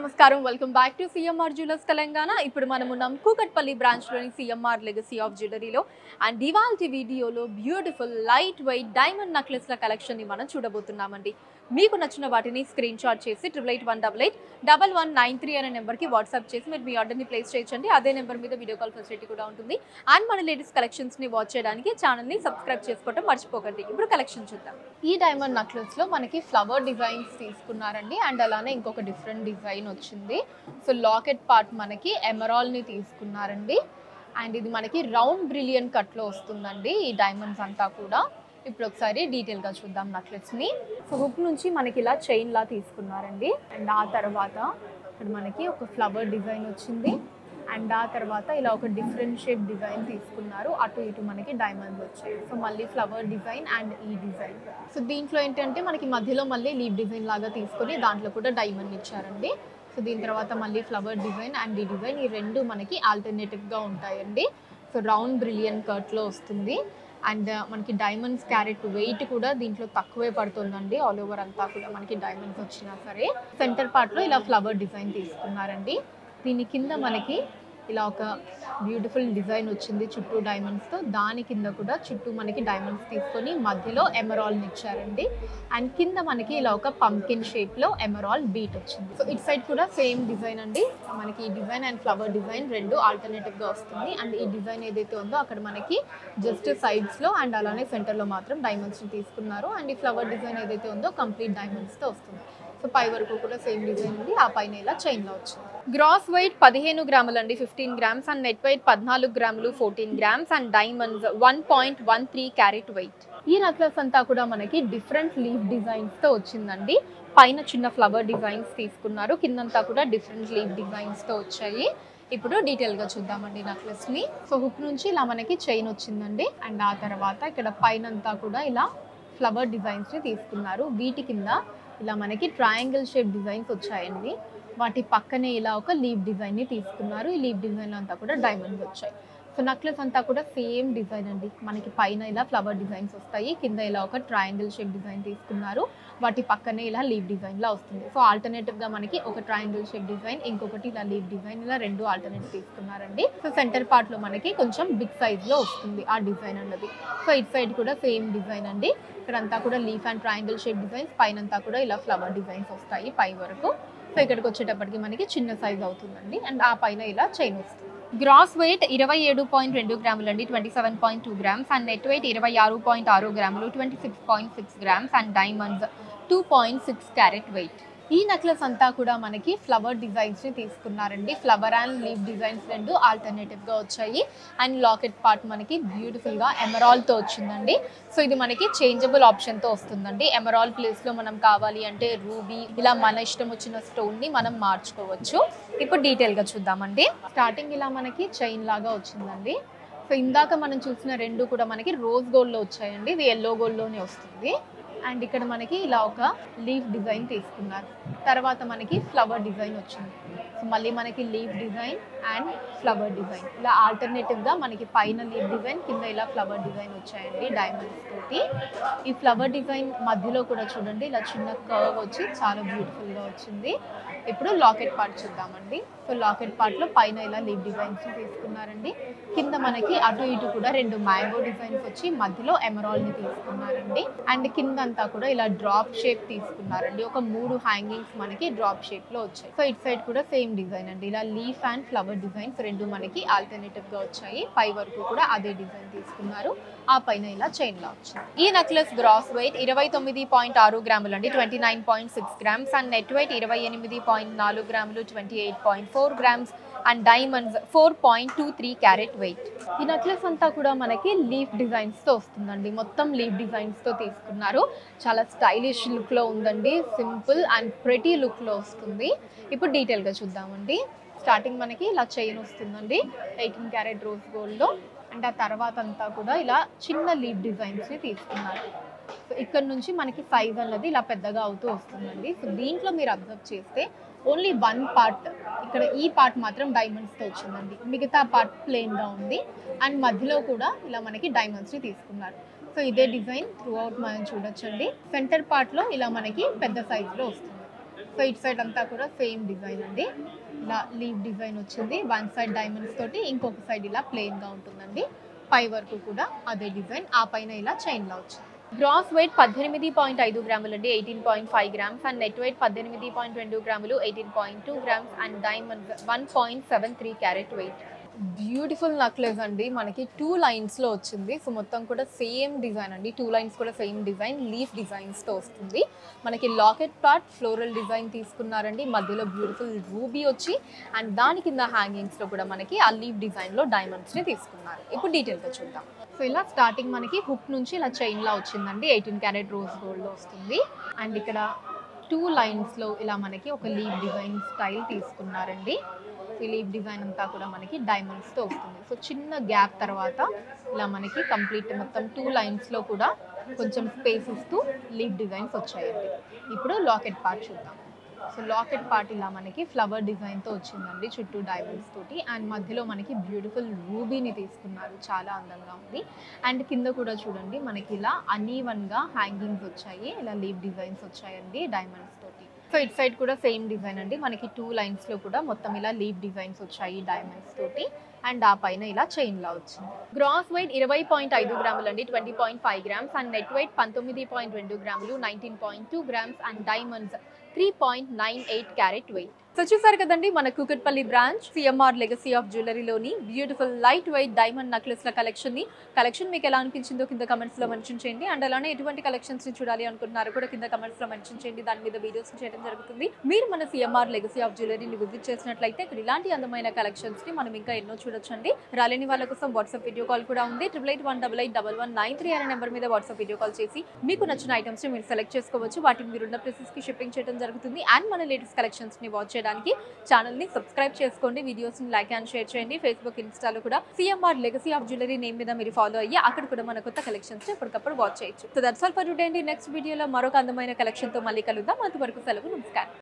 నమస్కారం welcome back to CMR jewellers Telangana ఇప్పుడు మనం ఉన్నాం కూకట్పల్లి బ్రాంచ్లోని సిఎంఆర్ లెగసీ ఆఫ్ జ్యువెలరీలో అండ్ ఇవాల్టి వీడియోలో బ్యూటిఫుల్ లైట్ వెయిట్ డైమండ్ నెక్లెస్ల కలెక్షన్ని మనం చూడబోతున్నామండి మీకు నచ్చిన వాటిని స్క్రీన్ షాట్ చేసి triple eight one double eight double one nine three అనే నెంబర్కి వాట్సాప్ చేసి మీరు మీ ఆర్డర్ని ప్లేస్ చేయొచ్చండి అదే నెంబర్ మీద వీడియో కాల్ ఫెసిలిటీ కూడా ఉంటుంది అండ్ మన లేటెస్ట్ కలెక్షన్స్ని వాచ్ చేయడానికి ఛానల్ని సబ్స్క్రైబ్ చేసుకోవడం మర్చిపోకండి ఇప్పుడు కలెక్షన్ చూద్దాం ఈ డైమండ్ నెక్లెస్లో మనకి ఫ్లవర్ డిజైన్స్ తీసుకున్నారండి అండ్ అలానే ఇంకొక డిఫరెంట్ డిజైన్ వచ్చింది సో లాకెట్ పార్ట్ మనకి ఎమరాల్ని తీసుకున్నారండి అండ్ ఇది మనకి రౌండ్ బ్రిలియన్ కట్లో వస్తుందండి ఈ డైమండ్స్ అంతా కూడా ఇప్పుడు ఒకసారి డీటెయిల్గా చూద్దాం నెక్లెస్ని సో హుక్ నుంచి మనకి ఇలా చైన్ లా తీసుకున్నారండి అండ్ ఆ తర్వాత ఇక్కడ మనకి ఒక ఫ్లవర్ డిజైన్ వచ్చింది అండ్ ఆ తర్వాత ఇలా ఒక డిఫరెంట్ షేప్ డిజైన్ తీసుకున్నారు అటు ఇటు మనకి డైమండ్స్ వచ్చాయి సో మళ్ళీ ఫ్లవర్ డిజైన్ అండ్ ఈ డిజైన్ సో దీంట్లో ఏంటంటే మనకి మధ్యలో మళ్ళీ లీవ్ డిజైన్ లాగా తీసుకొని దాంట్లో కూడా డైమండ్ ఇచ్చారండి సో దీని తర్వాత మళ్ళీ ఫ్లవర్ డిజైన్ అండ్ ఈ డిజైన్ ఈ రెండు మనకి ఆల్టర్నేటివ్గా ఉంటాయండి సో రౌండ్ బ్రిలియన్ కర్ట్లో వస్తుంది అండ్ మనకి డైమండ్స్ క్యారెట్ వెయిట్ కూడా దీంట్లో తక్కువే పడుతుందండి ఆల్ ఓవర్ అంతా కూడా మనకి డైమండ్స్ వచ్చినా సరే సెంటర్ పార్ట్లో ఇలా ఫ్లవర్ డిజైన్ తీసుకున్నారండి దీని కింద మనకి ఇలా ఒక బ్యూటిఫుల్ డిజైన్ వచ్చింది చుట్టూ డైమండ్స్తో దాని కింద కూడా చుట్టూ మనకి డైమండ్స్ తీసుకొని మధ్యలో ఎమరాల్ని ఇచ్చారండి అండ్ కింద మనకి ఇలా ఒక పంకిన్ షేప్లో ఎమరాల్ బీట్ వచ్చింది సో ఇటు సైడ్ కూడా సేమ్ డిజైన్ అండి మనకి ఈ డిజైన్ అండ్ ఫ్లవర్ డిజైన్ రెండు ఆల్టర్నేటివ్గా వస్తుంది అండ్ ఈ డిజైన్ ఏదైతే ఉందో అక్కడ మనకి జస్ట్ సైడ్స్లో అండ్ అలానే సెంటర్లో మాత్రం డైమండ్స్ని తీసుకున్నారు అండ్ ఈ ఫ్లవర్ డిజైన్ ఏదైతే ఉందో కంప్లీట్ డైమండ్స్తో వస్తుంది సో పై వరకు కూడా సేమ్ డిజైన్ ఉంది ఆ పైన ఇలా చైన్లో వచ్చింది గ్రాస్ వెయిట్ పదిహేను గ్రాములు అండి fifteen grams and net weight పద్నాలుగు గ్రాములు fourteen grams and diamonds one point one three carat weight ఈ నెక్లెస్ అంతా కూడా మనకి డిఫరెంట్ లీవ్ డిజైన్స్తో వచ్చిందండి పైన చిన్న ఫ్లవర్ డిజైన్స్ తీసుకున్నారు కిందంతా కూడా డిఫరెంట్ లీవ్ డిజైన్స్తో వచ్చాయి ఇప్పుడు డీటెయిల్గా చూద్దామండి నెక్లెస్ని సో హుక్ నుంచి ఇలా మనకి చైన్ వచ్చిందండి అండ్ ఆ తర్వాత ఇక్కడ పైన అంతా కూడా ఇలా ఫ్లవర్ డిజైన్స్ని తీసుకున్నారు వీటి కింద ఇలా మనకి ట్రయాంగిల్ షేప్ డిజైన్స్ వచ్చాయండి వాటి పక్కనే ఇలా ఒక లీవ్ డిజైన్ని తీసుకున్నారు ఈ లీవ్ డిజైన్ అంతా కూడా డైమండ్స్ వచ్చాయి సో నెక్లెస్ అంతా కూడా సేమ్ డిజైన్ అండి మనకి పైన ఇలా ఫ్లవర్ డిజైన్స్ వస్తాయి కింద ఇలా ఒక ట్రయాంగిల్ షేప్ డిజైన్ తీసుకున్నారు వాటి పక్కనే ఇలా లీవ్ డిజైన్లా వస్తుంది సో ఆల్టర్నేటివ్గా మనకి ఒక ట్రయాంగిల్ షేప్ డిజైన్ ఇంకొకటి ఇలా లీవ్ డిజైన్ ఇలా రెండు ఆల్టర్నేట్ తీసుకున్నారండి సో సెంటర్ పార్ట్లో మనకి కొంచెం బిగ్ సైజ్లో వస్తుంది ఆ డిజైన్ అన్నది సో ఇటు సైడ్ కూడా సేమ్ డిజైన్ అండి ఇక్కడంతా కూడా leaf and triangle shape designs పైనంతా కూడా ఇలా ఫ్లవర్ డిజైన్స్ వస్తాయి పై వరకు సో ఇక్కడికి వచ్చేటప్పటికి మనకి చిన్న సైజ్ అవుతుందండి అండ్ ఆ పైన ఇలా చైన్ వస్తుంది గ్రాస్ వెయిట్ ఇరవై ఏడు పాయింట్ రెండు గ్రాములు అండి twenty seven point two grams and net weight ఇరవై ఆరు పాయింట్ ఆరు గ్రాములు twenty six point six grams and diamonds two point six carat weight ఈ నెక్లెస్ అంతా కూడా మనకి ఫ్లవర్ డిజైన్స్ ని తీసుకున్నారండి ఫ్లవర్ అండ్ లీవ్ డిజైన్స్ రెండు ఆల్టర్నేటివ్ గా వచ్చాయి అండ్ లాకెట్ పార్ట్ మనకి బ్యూటిఫుల్ గా ఎమరాల్ తో వచ్చిందండి సో ఇది మనకి చేంజబుల్ ఆప్షన్ తో వస్తుందండి ఎమరాల్ ప్లేస్ లో మనం కావాలి అంటే రూబీ ఇలా మన ఇష్టం వచ్చిన స్టోన్ ని మనం మార్చుకోవచ్చు ఇప్పుడు డీటెయిల్ గా చూద్దామండి స్టార్టింగ్ ఇలా మనకి చైన్ లాగా వచ్చిందండి సో ఇందాక మనం చూసిన రెండు కూడా మనకి రోజ్ గోల్డ్ లో వచ్చాయండి ఇది ఎల్లో గోల్డ్ లోనే వస్తుంది అండ్ ఇక్కడ మనకి ఇలా ఒక లీఫ్ డిజైన్ తీసుకున్నారు తర్వాత మనకి ఫ్లవర్ డిజైన్ వచ్చింది సో మళ్ళీ మనకి leaf design and flower design ఇలా ఆల్టర్నేటివ్గా మనకి పైన లీఫ్ డిజైన్ కింద ఇలా ఫ్లవర్ డిజైన్ వచ్చాయండి డైమండ్స్ తోటి ఈ ఫ్లవర్ డిజైన్ మధ్యలో కూడా చూడండి ఇలా చిన్న కర్వ్ వచ్చి చాలా బ్యూటిఫుల్గా వచ్చింది ఇప్పుడు లాకెట్ పార్ట్ చూద్దామండి సో లాకెట్ పార్ట్లో పైన ఇలా లీఫ్ డిజైన్స్ తీసుకున్నారండి కింద మనకి అటు ఇటు కూడా రెండు మ్యాంగో డిజైన్స్ వచ్చి మధ్యలో ఎమరాల్ని తీసుకున్నారండి అండ్ కింద అంతా కూడా ఇలా డ్రాప్ షేప్ తీసుకున్నారండి ఒక మూడు హ్యాంగింగ్స్ మనకి డ్రాప్ షేప్ లో వచ్చాయి సో ఇట్ సైడ్ కూడా సేమ్ డిజైన్ అండి ఇలా లీఫ్ అండ్ ఫ్లవర్ డిజైన్స్ రెండు మనకి ఆల్టర్నేటివ్ గా వచ్చాయి పై వరకు కూడా అదే డిజైన్ తీసుకున్నారు ఆ పైన ఇలా చైన్ లా వచ్చింది ఈ నెక్లెస్ గ్రాస్ వెయిట్ ఇరవై తొమ్మిది పాయింట్ ఆరు గ్రాములు అండి twenty nine point six grams and net weight ఇరవై ఎనిమిది పాయింట్ నాలుగు గ్రాములు twenty eight point four grams and diamonds four point two three carat weight ఈ నెక్లెస్ అంతా కూడా మనకి లీఫ్ డిజైన్స్తో వస్తుందండి మొత్తం లీఫ్ డిజైన్స్తో తీసుకున్నారు చాలా స్టైలిష్ లుక్లో ఉందండి సింపుల్ అండ్ ప్రెటీ లుక్లో వస్తుంది ఇప్పుడు డీటెయిల్గా చూద్దామండి స్టార్టింగ్ మనకి ఇలా చైన్ వస్తుందండి ఎయిటీన్ క్యారెట్ రోజ్ గోల్డ్లో అండ్ ఆ తర్వాత అంతా కూడా ఇలా చిన్న లీఫ్ డిజైన్స్ని తీసుకున్నారు సో ఇక్కడ నుంచి మనకి సైజ్ అన్నది ఇలా పెద్దగా అవుతూ వస్తుందండి సో దీంట్లో మీరు అబ్జర్వ్ చేస్తే ఓన్లీ వన్ పార్ట్ ఇక్కడ ఈ పార్ట్ మాత్రం డైమండ్స్తో వచ్చిందండి మిగతా పార్ట్ ప్లెయిన్గా ఉంది అండ్ మధ్యలో కూడా ఇలా మనకి డైమండ్స్ని తీసుకున్నారు సో ఇదే డిజైన్ త్రూ అవుట్ మనం చూడొచ్చండి సెంటర్ పార్ట్లో ఇలా మనకి పెద్ద సైజులో వస్తుంది సో ఇటు సైడ్ అంతా కూడా సేమ్ డిజైన్ అండి ఇలా లీవ్ డిజైన్ వచ్చింది వన్ సైడ్ డైమండ్స్ తోటి ఇంకొక సైడ్ ఇలా ప్లెయిన్ గా ఉంటుందండి పై వరకు కూడా అదే డిజైన్ ఆ పైన ఇలా చైన్ లా వచ్చింది గ్రాస్ వెయిట్ పద్దెనిమిది పాయింట్ ఐదు గ్రాములు అండి eighteen point five grams and net weight పద్దెనిమిది పాయింట్ రెండు గ్రాములు eighteen point two grams and diamond one point seven three carat weight beautiful necklace అండి మనకి టూ లైన్స్లో వచ్చింది సో మొత్తం కూడా సేమ్ డిజైన్ అండి టూ లైన్స్ కూడా సేమ్ డిజైన్ లీఫ్ డిజైన్స్తో వస్తుంది మనకి లాకెట్ పార్ట్ ఫ్లోరల్ డిజైన్ తీసుకున్నారండి మధ్యలో బ్యూటిఫుల్ రూబీ వచ్చి అండ్ దాని కింద హ్యాంగింగ్స్లో కూడా మనకి ఆ లీఫ్ డిజైన్లో డైమండ్స్ని తీసుకున్నారు ఇప్పుడు డీటెయిల్గా చూద్దాం సో ఇలా స్టార్టింగ్ మనకి హుక్ నుంచి ఇలా చైన్లా వచ్చిందండి ఎయిటీన్ క్యారెట్ రోజ్ గోల్డ్లో వస్తుంది అండ్ ఇక్కడ టూ లైన్స్లో ఇలా మనకి ఒక లీవ్ డిజైన్ స్టైల్ తీసుకున్నారండి ఈ లీవ్ డిజైన్ అంతా కూడా మనకి డైమండ్స్తో వస్తుంది సో చిన్న గ్యాప్ తర్వాత ఇలా మనకి కంప్లీట్ మొత్తం టూ లైన్స్లో కూడా కొంచెం స్పేస్ ఇస్తూ లీవ్ డిజైన్స్ వచ్చాయండి ఇప్పుడు లాకెట్ పార్ట్ చూద్దాం సో లాకెట్ పార్ట్ ఇలా మనకి ఫ్లవర్ డిజైన్తో వచ్చిందండి చుట్టూ డైమండ్స్ తోటి అండ్ మధ్యలో మనకి బ్యూటిఫుల్ రూబీని తీసుకున్నారు చాలా అందంగా ఉంది అండ్ కింద కూడా చూడండి మనకి ఇలా అన్ఈవన్గా హ్యాంగింగ్స్ వచ్చాయి ఇలా లీవ్ డిజైన్స్ వచ్చాయండి డైమండ్స్ తోటి సో ఇట్ సైడ్ కూడా సేమ్ డిజైన్ అండి మనకి టూ లైన్స్లో కూడా మొత్తం ఇలా లీవ్ డిజైన్స్ వచ్చాయి డైమండ్స్ తోటి అండ్ ఆ పైన ఇలా చైన్ లా వచ్చింది గ్రాస్ వెయిట్ ఇరవై పాయింట్ ఐదు గ్రాములు అండి twenty point five grams and net weight పంతొమ్మిది పాయింట్ రెండు గ్రాములు nineteen point two grams and diamonds three point nine eight carat weight so చూసారు కదండి మన Kukatpally branch CMR legacy of జ్యువెలరీలోని బ్యూటిఫుల్ లైట్ వెయిట్ డైమండ్ నెక్లెస్ల కలెక్షన్ని కలెక్షన్ మీకు ఎలా అనిపించిందో కింద కమెంట్స్లో మెన్షన్ చేయండి అండ్ అలానే ఎటువంటి కలెక్షన్స్ని చూడాలి అనుకుంటున్నారో కూడా కింద కమెంట్స్లో మెన్షన్ చేయండి దాని మీద వీడియోస్ చేయడం జరుగుతుంది మీరు మన సిఎంఆర్ లెగసీ ఆఫ్ జ్యువెలరీని విజిట్ చేసినట్లయితే ఇక్కడ ఇలాంటి అందమైన కలెక్షన్స్ని మనం ఇంకా ఎన్నో చూడొచ్చండి రాలేని వాళ్ళ కోసం వాట్సాప్ వీడియో కాల్ కూడా ఉంది triple eight one double eight double one nine three అనే నెంబర్ మీద వాట్సాప్ వీడియో కాల్ చేసి మీకు నచ్చిన ఐటమ్స్ని మీరు సెలెక్ట్ చేసుకోవచ్చు వాటిని మీరున్న ప్లేసెస్కి షిప్పింగ్ చేయడం జరుగుతుంది అండ్ మన లేటెస్ట్ కలెక్షన్స్ని వాచ్ చేయడానికి ఛానల్ని సబ్స్క్రైబ్ చేసుకోండి వీడియోస్ని లైక్ అండ్ షేర్ చేయండి ఫేస్బుక్ ఇన్స్టాలో కూడా CMR legacy of jewellery name మీద మీరు ఫాలో అయ్యి అక్కడ కూడా మన కొత్త కలెక్షన్స్ ఎప్పటికప్పుడు వాచ్ చేయొచ్చు so that's all for today అండి నెక్స్ట్ వీడియోలో మరొక అందమైన కలెక్షన్తో మళ్ళీ కలుద్దాం అంతవరకు సెలవు నమస్కారం